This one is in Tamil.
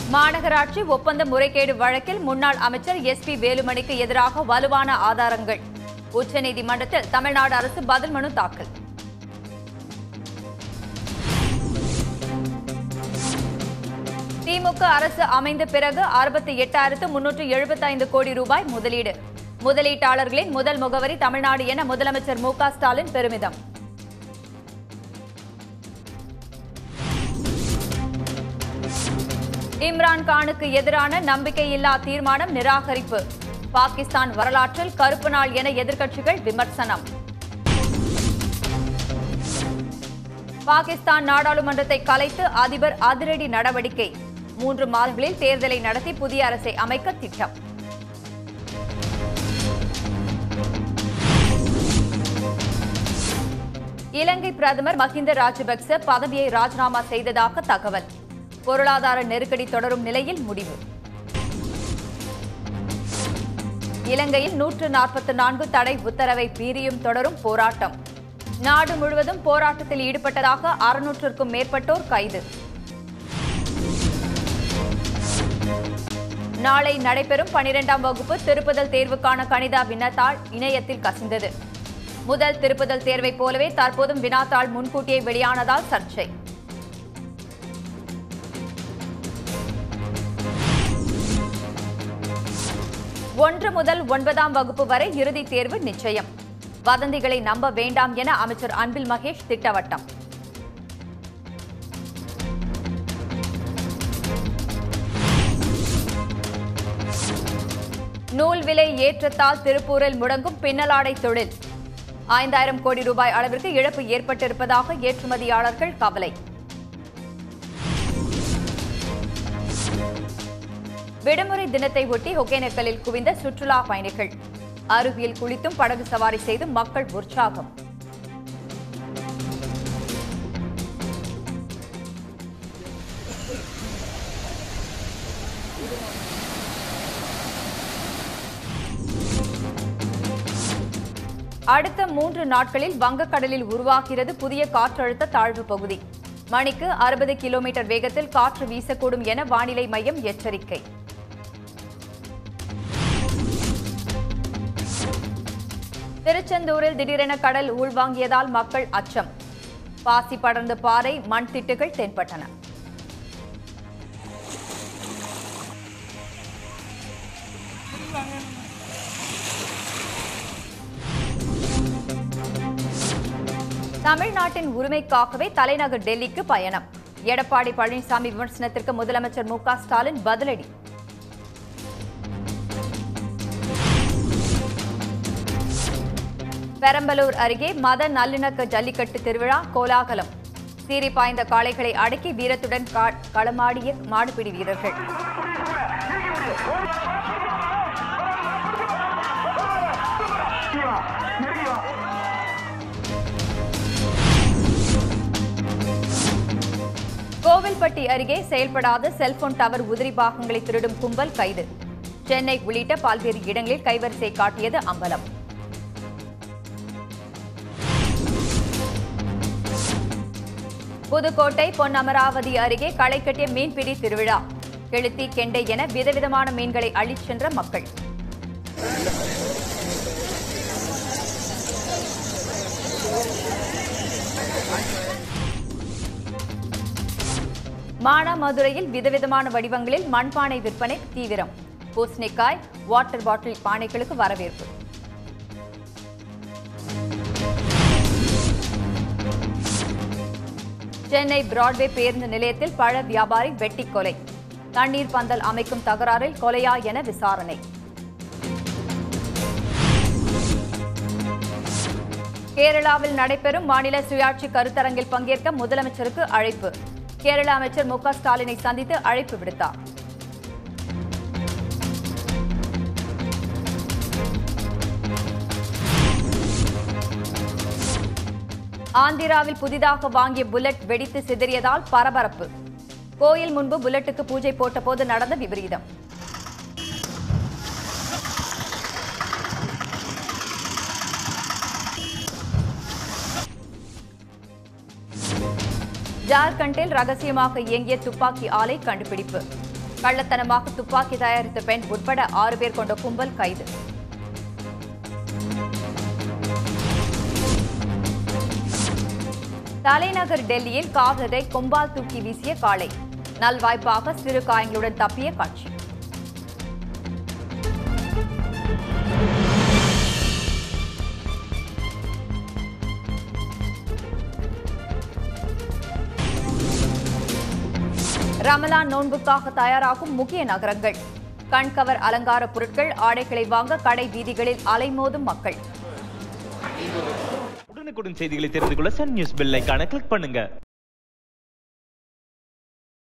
மாநகராட்சி ஒப்பந்த முறைகேடு வழக்கில் முன்னாள் அமைச்சர் எஸ் பி வேலுமணிக்கு எதிராக வலுவான ஆதாரங்கள் உச்சநீதிமன்றத்தில் தமிழ்நாடு அரசு பதில் மனு தாக்கல் திமுக அரசு அமைந்த பிறகு அறுபத்தி எட்டாயிரத்து முன்னூற்று எழுபத்தைந்து கோடி ரூபாய் முதலீடு முதலீட்டாளர்களின் முதல் முகவரி தமிழ்நாடு என முதலமைச்சர் மு க ஸ்டாலின் பெருமிதம் இம்ரான் கானுக்கு எதிரான நம்பிக்கையில்லா தீர்மானம் நிராகரிப்பு பாகிஸ்தான் வரலாற்றில் கருப்பு நாள் என எதிர்க்கட்சிகள் விமர்சனம் பாகிஸ்தான் நாடாளுமன்றத்தை கலைத்து அதிபர் அதிரடி நடவடிக்கை மூன்று மாதங்களில் தேர்தலை நடத்தி புதிய அரசை அமைக்க திட்டம் இலங்கை பிரதமர் மஹிந்த ராஜபக்ச பதவியை ராஜினாமா செய்ததாக தகவல் பொருளாதார நெருக்கடி தொடரும் நிலையில் முடிவு இலங்கையில் நூற்று நாற்பத்தி நான்கு தடை உத்தரவை மீறியும் தொடரும் போராட்டம் நாடு முழுவதும் போராட்டத்தில் ஈடுபட்டதாக அறுநூற்றுக்கும் மேற்பட்டோர் கைது நாளை நடைபெறும் பனிரெண்டாம் வகுப்பு திருப்புதல் தேர்வுக்கான கணிதா வினாத்தாள் இணையத்தில் கசிந்தது முதல் திருப்புதல் தேர்வைப் போலவே தற்போதும் வினாத்தாள் முன்கூட்டியே வெளியானதால் சர்ச்சை ஒன்று முதல் ஒன்பதாம் வகுப்பு வரை இறுதித் தேர்வு நிச்சயம் வதந்திகளை நம்ப வேண்டாம் என அமைச்சர் அன்பில் மகேஷ் திட்டவட்டம் நூல் விலை ஏற்றத்தால் திருப்பூரில் முடங்கும் பின்னலாடை தொழில் ஐந்தாயிரம் கோடி ரூபாய் அளவிற்கு இழப்பு ஏற்பட்டிருப்பதாக ஏற்றுமதியாளர்கள் கவலை விடுமுறை தினத்தை ஒட்டி ஒகேனக்கலில் குவிந்த சுற்றுலா பயணிகள் அருவியில் குளித்தும் படகு சவாரி செய்து மக்கள் உற்சாகம் அடுத்த மூன்று நாட்களில் வங்கக்கடலில் உருவாகிறது புதிய காற்றழுத்த தாழ்வு பகுதி மணிக்கு அறுபது கிலோமீட்டர் வேகத்தில் காற்று வீசக்கூடும் என வானிலை மையம் எச்சரிக்கை திருச்செந்தூரில் திடீரென கடல் உள்வாங்கியதால் மக்கள் அச்சம் பாசி படர்ந்த பாறை மண் திட்டுகள் தென்பட்டன தமிழ்நாட்டின் உரிமைக்காகவே தலைநகர் டெல்லிக்கு பயணம் எடப்பாடி பழனிசாமி விமர்சனத்திற்கு முதலமைச்சர் மு க ஸ்டாலின் பதிலடி பெரம்பலூர் அருகே மத நல்லிணக்க ஜல்லிக்கட்டு திருவிழா கோலாகலம் சீறி பாய்ந்த காளைகளை அடக்கி வீரத்துடன் கா- களமாடிய மாடுபிடி வீரர்கள் கோவில்பட்டி அருகே செயல்படாத செல்போன் டவர் உதிரி பாகங்களை திருடும் கும்பல் கைது சென்னை உள்ளிட்ட பல்வேறு இடங்களில் கைவரிசை காட்டியது அம்பலம் புதுக்கோட்டை பொன் அமராவதி அருகே களை கட்டிய மீன்பிடி திருவிழா கெளுத்தி கெண்டை என விதவிதமான மீன்களை அள்ளிச் சென்ற மக்கள் மானாமதுரையில் விதவிதமான வடிவங்களில் மண்பானை விற்பனை தீவிரம் பூசணிக்காய் வாட்டர் பாட்டில் பானைகளுக்கு வரவேற்பு சென்னை பிராட்வே பேருந்து நிலையத்தில் பழ வியாபாரி வெட்டி கொலை தண்ணீர் பந்தல் அமைக்கும் தகராறில் கொலையா என விசாரணை கேரளாவில் நடைபெறும் மாநில சுயாட்சி கருத்தரங்கில் பங்கேற்க முதலமைச்சருக்கு அழைப்பு கேரள அமைச்சர் மு க ஸ்டாலினை சந்தித்து அழைப்பு விடுத்தார் ஆந்திராவில் புதிதாக வாங்கிய புல்லட் வெடித்து சிதறியதால் பரபரப்பு கோயில் முன்பு புல்லட்டுக்கு பூஜை போட்டபோது நடந்த விபரீதம் ஜார்க்கண்டில் ரகசியமாக இயங்கிய துப்பாக்கி ஆலை கண்டுபிடிப்பு கள்ளத்தனமாக துப்பாக்கி தயாரித்த பெண் உட்பட ஆறு பேர் கொண்ட கும்பல் கைது தலைநகர் டெல்லியில் காதலை கொம்பால் தூக்கி வீசிய காளை நல்வாய்ப்பாக சிறு காயங்களுடன் தப்பிய காட்சி ரமலான் நோன்புக்காக தயாராகும் முக்கிய நகரங்கள் கண்கவர் அலங்கார பொருட்கள் ஆடைகளை வாங்க கடை வீதிகளில் அலைமோதும் மக்கள் உடனுக்குடன் செய்திகளை தெரிந்து கொள்ள சன் நியூஸ் பெல் ஐகானை கிளிக் பண்ணுங்க